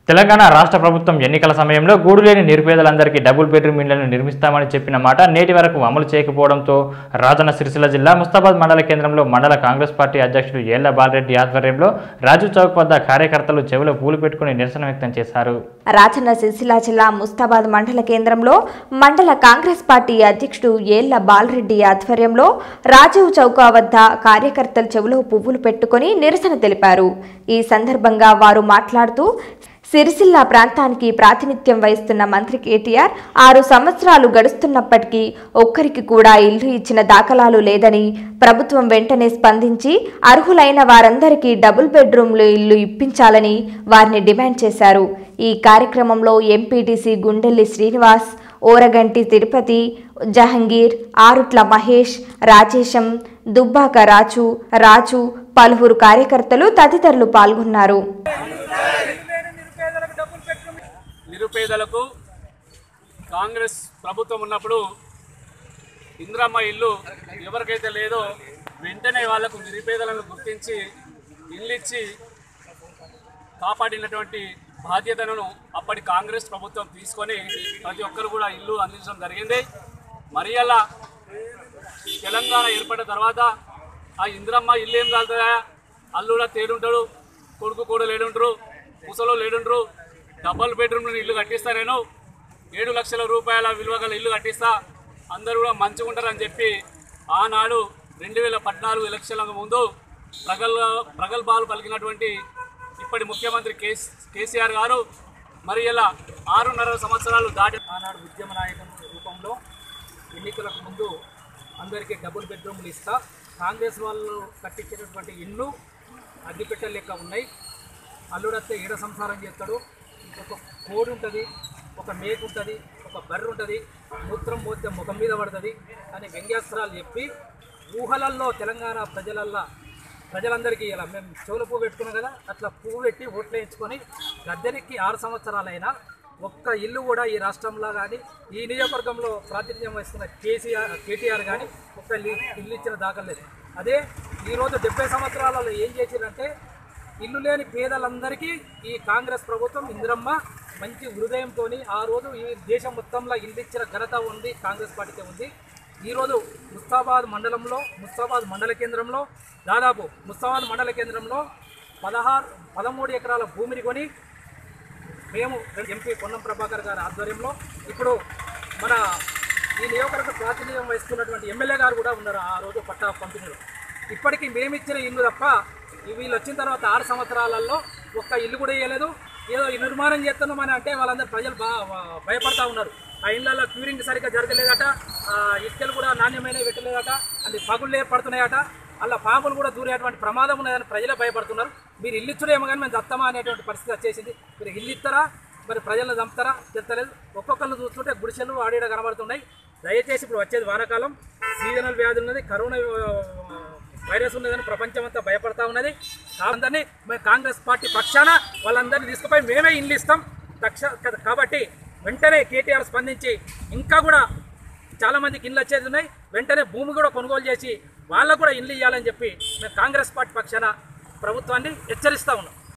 తెలంగాణ రాష్ట్ర ప్రభుత్వం ఎన్నికల సమయంలో గూడులేని నిరుపేదలందరికీ డబుల్ బెడ్రూమ్ ఇళ్లను నిర్మిస్తామని చెప్పిన మాట నేటి వరకు అమలు చేయకపోవడంతో రాజన్న సిరిసిల్ల జిల్లా ముస్తాబాద్ మండల కేంద్రంలో మండల కాంగ్రెస్ పార్టీ అధ్యక్షుడు ఏళ్ల బాలరెడ్డి ఆధ్వర్యంలో రాజు చౌక్ వద్ద కార్యకర్తలు చెవిలో పూలు పెట్టుకుని నిరసన వ్యక్తం చేశారు రాజన్న సిరిసిల్ల జిల్లా ముస్తాబాద్ మండల కేంద్రంలో మండల కాంగ్రెస్ పార్టీ అధ్యక్షుడు ఏళ్ల బాలరెడ్డి ఆధ్వర్యంలో రాజీవ్ చౌకా వద్ద కార్యకర్తలు చెవులో పువ్వులు పెట్టుకుని నిరసన తెలిపారు ఈ సందర్భంగా వారు మాట్లాడుతూ సిరిసిల్ల ప్రాంతానికి ప్రాతినిధ్యం వహిస్తున్న మంత్రి కేటీఆర్ ఆరు సంవత్సరాలు గడుస్తున్నప్పటికీ ఒక్కరికి కూడా ఇల్లు ఇచ్చిన దాఖలాలు లేదని ప్రభుత్వం వెంటనే స్పందించి అర్హులైన వారందరికీ డబుల్ బెడ్రూమ్లు ఇల్లు ఇప్పించాలని వారిని డిమాండ్ చేశారు ఈ కార్యక్రమంలో ఎంపీటీసీ గుండెల్లి శ్రీనివాస్ ఓరగంటి తిరుపతి జహంగీర్ ఆరుట్ల మహేష్ రాజేశం దుబ్బాక రాజు రాజు పలువురు కార్యకర్తలు తదితరులు పాల్గొన్నారు నిరుపేదలకు కాంగ్రెస్ ప్రభుత్వం ఉన్నప్పుడు ఇందిరమ్మ ఇల్లు ఎవరికైతే లేదో వెంటనే వాళ్లకు నిరుపేదలను గుర్తించి ఇల్లు ఇచ్చి కాపాడినటువంటి బాధ్యతను అప్పటి కాంగ్రెస్ ప్రభుత్వం తీసుకొని ప్రతి ఒక్కరు కూడా ఇల్లు అందించడం జరిగింది మరి అలా తెలంగాణ ఏర్పడిన తర్వాత ఆ ఇందిరమ్మ ఇల్లు ఏం కాలుతుందా అల్లుడా తేడుంటాడు కొడుకు కూడా లేడుంటారు ముసలో లేడుంటారు డబల్ బెడ్రూమ్ ఇల్లు కట్టిస్తా నేను ఏడు లక్షల రూపాయల విలువ గల ఇల్లు కట్టిస్తా అందరూ కూడా మంచిగా ఉంటారని చెప్పి ఆనాడు రెండు వేల పద్నాలుగు ఎలక్షన్లకు ముందు ప్రగల్ ప్రగల్భాలు పలికినటువంటి ఇప్పటి ముఖ్యమంత్రి కేస్ కేసీఆర్ గారు మరి ఇలా ఆరున్నర సంవత్సరాలు దాటి ఆనాడు ఉద్యమ నాయకుని రూపంలో ఎన్నికలకు ముందు అందరికీ డబుల్ బెడ్రూమ్లు ఇస్తా కాంగ్రెస్ వాళ్ళు కట్టించినటువంటి ఇల్లు అగ్గిపెట్టె లెక్క ఉన్నాయి అల్లుడత్తే ఈడ సంసారం చేస్తాడు ఒక కోడి ఉంటుంది ఒక మేకు ఉంటుంది ఒక బర్రె ఉంటుంది మూత్రం పోతే ముఖం మీద పడుతుంది అని వ్యంగ్యాస్త్రాలు చెప్పి ఊహలల్లో తెలంగాణ ప్రజలల్లో ప్రజలందరికీ ఇలా మేము చెవుల పువ్వు పెట్టుకున్నాం కదా అట్లా పువ్వు పెట్టి ఓట్లు వేయించుకొని గద్దెనికి ఆరు సంవత్సరాలైనా ఒక్క ఇల్లు కూడా ఈ రాష్ట్రంలో కానీ ఈ నియోజకవర్గంలో ప్రాతినిధ్యం వహిస్తున్న కేసీఆర్ కేటీఆర్ కానీ ఒక్క ఇల్లు ఇల్లు ఇచ్చిన దాఖలేదు అదే ఈరోజు డెబ్బై సంవత్సరాలలో ఏం చేసిరంటే ఇల్లు లేని పేదలందరికీ ఈ కాంగ్రెస్ ప్రభుత్వం ఇందిరమ్మ మంచి హృదయంతో ఆ రోజు ఈ దేశం మొత్తంలో ఇల్లు ఇచ్చిన ఘనత ఉంది కాంగ్రెస్ పార్టీకి ఉంది ఈరోజు ముస్తాబాద్ మండలంలో ముస్తాబాద్ మండల కేంద్రంలో దాదాపు ముస్తాబాద్ మండల కేంద్రంలో పదహారు పదమూడు ఎకరాల భూమిని కొని మేము ఎంపీ పొన్నం ప్రభాకర్ గారి ఆధ్వర్యంలో ఇప్పుడు మన ఈ నియోజకవర్గ ప్రాతినిధ్యం వహిస్తున్నటువంటి ఎమ్మెల్యే గారు కూడా ఉన్నారు ఆ రోజు పట్టా పంపిణీలో ఇప్పటికీ మేమిచ్చిన ఇల్లు తప్ప ఈ వీళ్ళు వచ్చిన తర్వాత ఆరు సంవత్సరాలలో ఒక్క ఇల్లు కూడా వేయలేదు ఏదో ఈ నిర్మాణం చేస్తున్నామని అంటే వాళ్ళందరూ ప్రజలు బా బా- భయపడతా ఉన్నారు ఆ ఇళ్ళల్లో క్యూరింగ్ సరిగ్గా జరగలేదట ఆ ఇటుకలు కూడా నాణ్యమైనవి పెట్టలేదట అది పగుళ్ళు ఏర్పడుతున్నాయట అలా పాములు కూడా దూరేటువంటి ప్రమాదం ఉన్నదని ప్రజలే భయపడుతున్నారు మీరు ఇల్లు ఇచ్చుడేమో కానీ మేము దత్తమా అనేటువంటి పరిస్థితి వచ్చేసింది మీరు ఇల్లు ఇస్తారా మరి ప్రజలను చంపుతారా చెప్తలేదు ఒక్కొక్కరిని చూస్తుంటే గుడిసెలు ఆడేడ కనబడుతున్నాయి దయచేసి ఇప్పుడు వచ్చేది వానాకాలం సీజనల్ వ్యాధి ఉన్నది కరోనా ఆ, వైరస్ ఉన్నదని ప్రపంచం అంతా భయపడతా ఉన్నది అందరినీ మేము కాంగ్రెస్ పార్టీ పక్షాన వాళ్ళందరినీ తీసుకుపోయి మేమే ఇల్లు ఇస్తాం తక్ష కాబట్టి వెంటనే కేటీఆర్ స్పందించి ఇంకా కూడా చాలా మందికి ఇల్లు వచ్చేది ఉన్నాయి వెంటనే భూమి కూడా కొనుగోలు చేసి వాళ్ళకు కూడా ఇల్లు ఇవ్వాలని చెప్పి మేము కాంగ్రెస్ పార్టీ పక్షాన ప్రభుత్వాన్ని హెచ్చరిస్తా ఉన్నాం